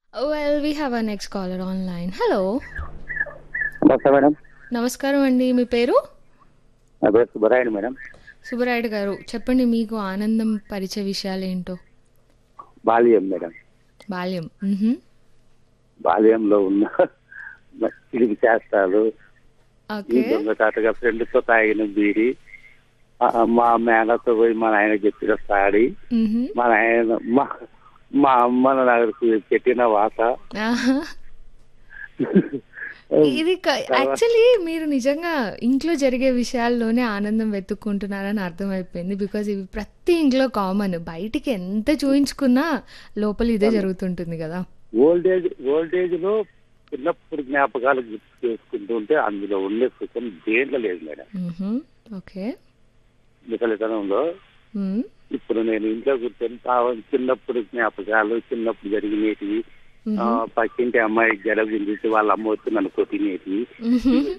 Well, we have our next caller online. Hello. నమస్తే madam నమస్కారం అండి మీ పేరు నా పేరు సుబ్బరాయుడు మేడం సుబ్బరాయుడు గారు చెప్పండి మీకు ఆనందం పరిచయ విషయాలు ఏంటో బాల్యం మేడం బాల్యం మ్హూ. బాల్యంలో ఉన్న ఇడికి చేస్తాలు ఈ ఓకే దొంగతాటగా ఫ్రెండ్తో తాగిన బీడి ఆ, మా మేనతో పోయి మా నాయన చెప్పిన సాడి మ్హూ. మా నాయన మా మా అమ్మ నాకు పెట్టిన వాత ఆహా. ఇది యాక్చువల్లీ మీరు నిజంగా ఇంట్లో జరిగే విషయాల్లోనే ఆనందం వెతుక్కుంటున్నారని అర్థమైపోయింది బికాజ్ ఇవి ప్రతి ఇంట్లో కామన్ బయటికి ఎంత చూయించుకున్నా లోపల ఇదే జరుగుతుంటుంది కదా ఓల్డేజ్ ఓల్డేజ్ లో చిన్నప్పుడు జ్ఞాపకాలు గుర్తు చేసుకుంటూ ఉంటే అందులో ఉండే సుఖం దేంట్లో లేదు మేడం మ్హూ. ఓకే ముసలితనంలో మ్. ఇప్పుడు నేను ఇంట్లో కూర్చొని తావ- చిన్నప్పుడు జ్ఞాపకాలు చిన్నప్పుడు జరిగినవి ఆ, పక్కింటి అమ్మాయి జడ గుంజించి వాళ్ళ అమ్మ వచ్చి నన్ను కొట్టినేటివి మ్హూ.